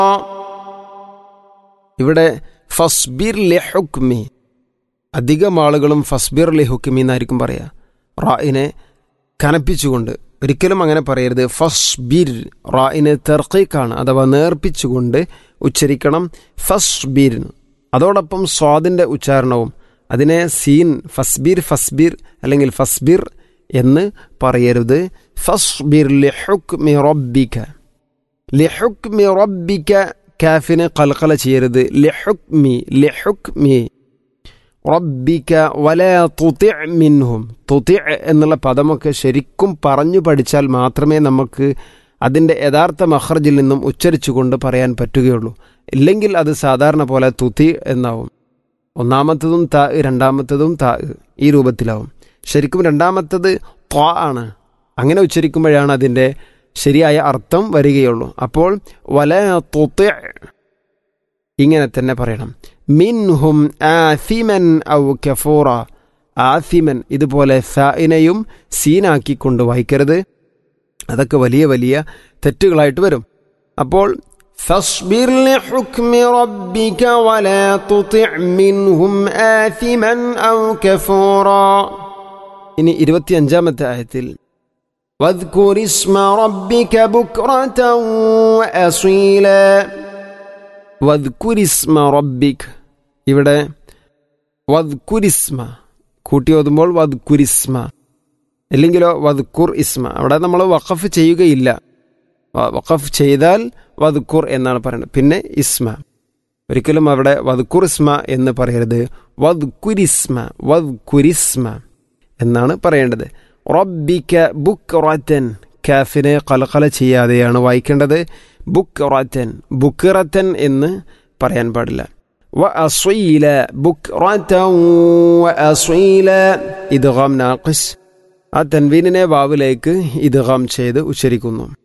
ഇവിടെ ഫസ്ബിർ ലിഹുക്മി അധികം ആളുകളും ഫസ്ബിർ ലിഹുക്മി എന്നായിരിക്കും പറയുക റായിനെ കനപ്പിച്ചുകൊണ്ട് ഒരിക്കലും അങ്ങനെ പറയരുത് ഫസ്ബിർ റായിന് തെർക്കീക്കാണ് അഥവാ നേർപ്പിച്ചുകൊണ്ട് ഉച്ചരിക്കണം ഫസ്ബിർ അതോടൊപ്പം സ്വാദിൻ്റെ ഉച്ചാരണവും അതിനെ സീൻ ഫസ്ബിർ ഫസ്ബിർ അല്ലെങ്കിൽ ഫസ്ബിർ എന്ന് പറയരുത് ഫസ്ബിർ ലിഹുക്മി റബ്ബിക ലിഹുക്മി റബ്ബിക കാഫിനെ കൽക്കല ചെയ്യരുത് ലിഹുക്മി ലിഹുക്മി റബ്ബിക വല തുതി മിൻഹും തുതി എന്നുള്ള പദമൊക്കെ ശരിക്കും പറഞ്ഞു പഠിച്ചാൽ മാത്രമേ നമുക്ക് അതിൻ്റെ യഥാർത്ഥ മഹർജിൽ നിന്നും ഉച്ചരിച്ചുകൊണ്ട് പറയാൻ പറ്റുകയുള്ളൂ ഇല്ലെങ്കിൽ അത് സാധാരണ പോലെ തുതി എന്നാവും ഒന്നാമത്തതും താ രണ്ടാമത്തതും താ ഈ രൂപത്തിലാവും ശരിക്കും രണ്ടാമത്തത് ത്വ ആണ് അങ്ങനെ ഉച്ചരിക്കുമ്പോഴാണ് അതിൻ്റെ ശരിയായ അർത്ഥം വരികയുള്ളൂ അപ്പോൾ വല തുതി ഇങ്ങനെ തന്നെ പറയണം മിൻഹും ആസിമൻ ഔ കഫൂറ ആസിമൻ ഇതുപോലെ സായിനെയും സീനാക്കിക്കൊണ്ട് വായിക്കരുത് അതൊക്കെ വലിയ വലിയ തെറ്റുകളായിട്ട് വരും അപ്പോൾ فاصبر لحكم ربك ولا تطع منهم آثما أو كفورا ഇനി ഇരുപത്തിയഞ്ചാമത്തെ ആയത്തിൽ واذكر اسم ربك بكرة وأصيلا വദ്കുരിസ്മ റബ്ബിക് ഇവിടെ വദ്കുരിസ്മ കൂട്ടി ഓതുമ്പോൾ വദ്കുരിസ്മ ഇല്ലെങ്കിലോ വദ്കുർ ഇസ്മ അവിടെ നമ്മൾ വഖഫ് ചെയ്യുകയില്ല വഖഫ് ചെയ്താൽ വദ്കുർ എന്നാണ് പറയുന്നത് പിന്നെ ഇസ്മ ഒരിക്കലും അവിടെ വദ്കുർ ഇസ്മ എന്ന് പറയരുത് വദ്കുരിസ്മ വദ്കുരിസ്മ എന്നാണ് പറയേണ്ടത് റബ്ബിക്ക ബുക്ക് റത്തൻ കാഫിനെ കലകല ചെയ്യാതെയാണ് വായിക്കേണ്ടത് ബുക്റത്തൻ ബുക്റത്തൻ എന്ന് പറയാൻ പാടില്ല വ അസ്വീല ബുക്റത്തൻ വ അസ്വീല ഇദ്ഗാം നാഖിസ് ആ തൻവീനിനെ വാവിലേക്ക് ഇദ്ഗാം ചെയ്ത് ഉച്ചരിക്കുന്നു